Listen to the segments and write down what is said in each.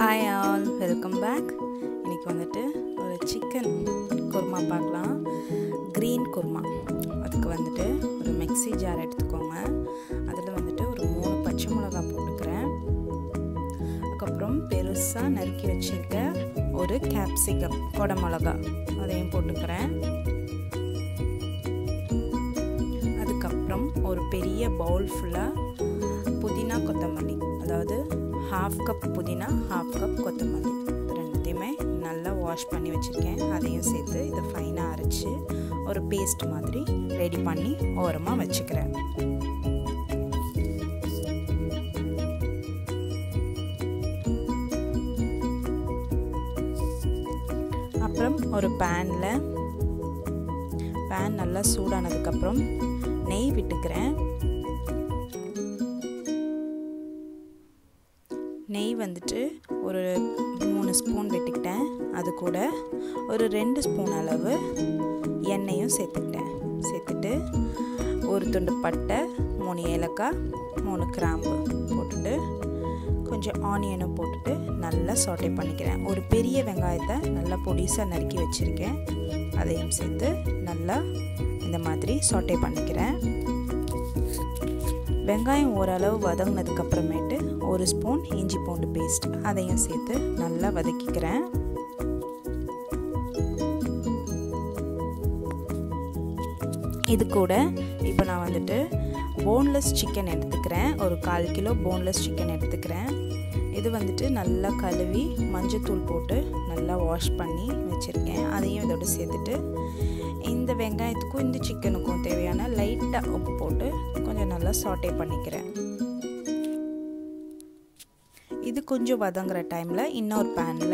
hi all welcome back இன்றைக்கி வந்துட்டு ஒரு சிக்கன் குருமா பார்க்கலாம் க்ரீன் குருமா அதுக்கு வந்துட்டு ஒரு மிக்ஸி ஜார் எடுத்துக்கோங்க அதில் வந்துட்டு ஒரு மூணு பச்சை மிளகா போட்டுக்கிறேன் அதுக்கப்புறம் பெருசாக நறுக்கி வச்சுருக்க ஒரு கேப்சிகம் கொடை மிளகா அதையும் போட்டுக்கிறேன் அதுக்கப்புறம் ஒரு பெரிய பவுல் ஃபுல்லாக புதினா கொத்தமல்லி அதாவது ஹாஃப் கப் புதினா ஹாஃப் கப் கொத்தமல்லி இது ரெண்டுத்தையுமே நல்லா வாஷ் பண்ணி வச்சுருக்கேன் அதையும் சேர்த்து இதை ஃபைனாக அரைச்சி ஒரு பேஸ்ட் மாதிரி ரெடி பண்ணி ஓரமாக வச்சுக்கிறேன் அப்புறம் ஒரு பேனில் பேன் நல்லா சூடானதுக்கப்புறம் நெய் விட்டுக்கிறேன் நெய் வந்துட்டு ஒரு மூணு ஸ்பூன் விட்டுக்கிட்டேன் அது கூட ஒரு ரெண்டு ஸ்பூன் அளவு எண்ணெயும் சேர்த்துக்கிட்டேன் சேர்த்துட்டு ஒரு துண்டு பட்டை மூணு ஏலக்காய் மூணு கிராம்பு போட்டுட்டு கொஞ்சம் ஆனியனும் போட்டுட்டு நல்லா சாட்டே பண்ணிக்கிறேன் ஒரு பெரிய வெங்காயத்தை நல்லா பொடிசாக நறுக்கி வச்சுருக்கேன் அதையும் சேர்த்து நல்லா இந்த மாதிரி சாட்டே பண்ணிக்கிறேன் வெங்காயம் ஓரளவு வதங்கினதுக்கப்புறமேட்டு ஒரு ஸ்பூன் இஞ்சி பூண்டு பேஸ்ட் அதையும் சேர்த்து நல்லா வதக்கிக்கிறேன் இது கூட இப்போ நான் வந்துட்டு போன்லெஸ் சிக்கன் எடுத்துக்கிறேன் ஒரு கால் கிலோ போன்லெஸ் சிக்கன் எடுத்துக்கிறேன் இது வந்துட்டு நல்லா கழுவி மஞ்சத்தூள் போட்டு நல்லா வாஷ் பண்ணி வச்சுருக்கேன் அதையும் இதோட சேர்த்துட்டு இந்த வெங்காயத்துக்கும் இந்த சிக்கனுக்கும் தேவையான லைட்டாக உப்பு போட்டு கொஞ்சம் நல்லா சாட்டே பண்ணிக்கிறேன் இது கொஞ்சம் வதங்குற டைமில் இன்னொரு பேனில்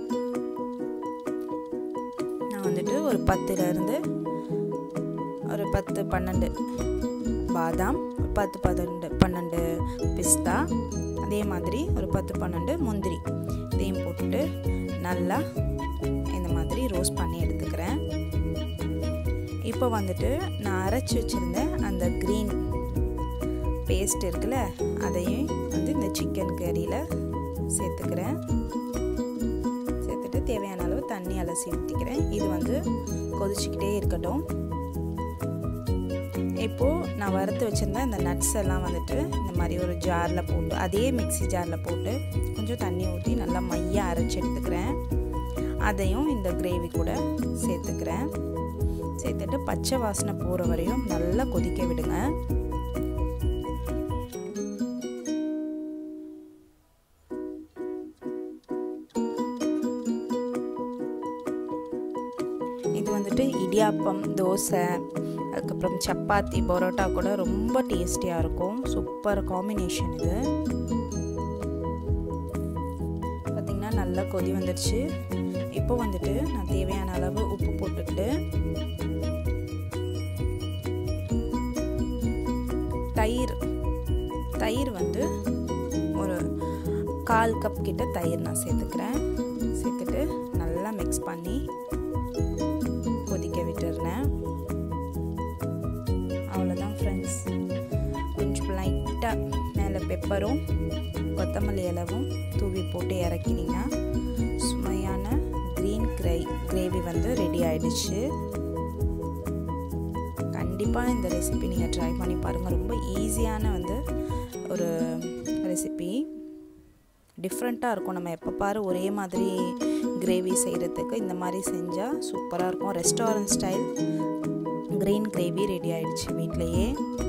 நான் வந்துட்டு ஒரு பத்துலேருந்து ஒரு பத்து பன்னெண்டு பாதாம் பத்து பன்னெண்டு பன்னெண்டு பிஸ்தா அதே மாதிரி ஒரு பத்து பன்னெண்டு முந்திரி இதையும் போட்டுட்டு நல்லா இந்த மாதிரி ரோஸ்ட் பண்ணி எடுத்துக்கிறேன் இப்போ வந்துட்டு நான் அரைச்சி வச்சுருந்த அந்த க்ரீன் பேஸ்ட் இருக்குல்ல அதையும் வந்து இந்த சிக்கன் கறியில் சேர்த்துக்கிறேன் சேர்த்துட்டு தேவையான அளவு தண்ணி அலசி ஊற்றிக்கிறேன் இது வந்து கொதிச்சுக்கிட்டே இருக்கட்டும் இப்போது நான் வறுத்து வச்சுருந்த இந்த நட்ஸ் எல்லாம் வந்துட்டு இந்த மாதிரி ஒரு ஜாரில் போட்டு அதே மிக்சி ஜாரில் போட்டு கொஞ்சம் தண்ணி ஊற்றி நல்லா மையாக அரைச்சி எடுத்துக்கிறேன் அதையும் இந்த கிரேவி கூட சேர்த்துக்கிறேன் சேர்த்துட்டு பச்சை வாசனை போகிற வரையும் நல்லா கொதிக்க விடுங்க இது வந்துட்டு இடியாப்பம் தோசை அதுக்கப்புறம் சப்பாத்தி பரோட்டா கூட ரொம்ப டேஸ்டியாக இருக்கும் சூப்பர் காம்பினேஷன் இது பார்த்திங்கன்னா நல்லா கொதி வந்துடுச்சு இப்போ வந்துட்டு நான் தேவையான அளவு உப்பு போட்டுக்கிட்டு தயிர் தயிர் வந்து ஒரு கால் கப் கிட்ட தயிர் நான் சேர்த்துக்கிறேன் சேர்த்துட்டு நல்லா மிக்ஸ் பண்ணி கொதிக்க விட்டுறேன் அவ்வளோதான் ஃப்ரெண்ட்ஸ் கொஞ்சம் லைட்டாக மேலே பெப்பரும் கொத்தமல்லி இலவும் தூவி போட்டு இறக்கினீங்கன்னா சுமையான க்ரீன் கிரே கிரேவி வந்து ரெடி ஆயிடுச்சு கண்டிப்பாக இந்த ரெசிபி நீங்கள் ட்ரை பண்ணி பாருங்கள் ரொம்ப ஈஸியான வந்து ஒரு ரெசிபி டிஃப்ரெண்ட்டாக இருக்கும் நம்ம எப்போ பாரு ஒரே மாதிரி கிரேவி செய்கிறதுக்கு இந்த மாதிரி செஞ்சால் சூப்பராக இருக்கும் restaurant style green gravy ready ஆயிடுச்சு வீட்லேயே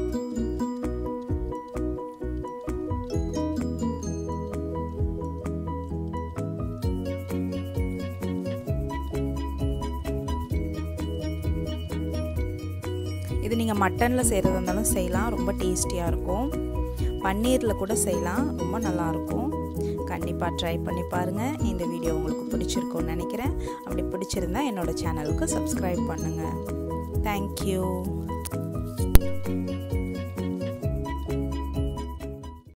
இது நீங்கள் மட்டனில் செய்கிறதா இருந்தாலும் செய்யலாம் ரொம்ப டேஸ்டியாக இருக்கும் பன்னீரில் கூட செய்யலாம் ரொம்ப நல்லாயிருக்கும் கண்டிப்பாக ட்ரை பண்ணி பாருங்கள் இந்த வீடியோ உங்களுக்கு பிடிச்சிருக்கும்னு நினைக்கிறேன் அப்படி பிடிச்சிருந்தா என்னோடய சேனலுக்கு சப்ஸ்கிரைப் பண்ணுங்கள் தேங்க்யூ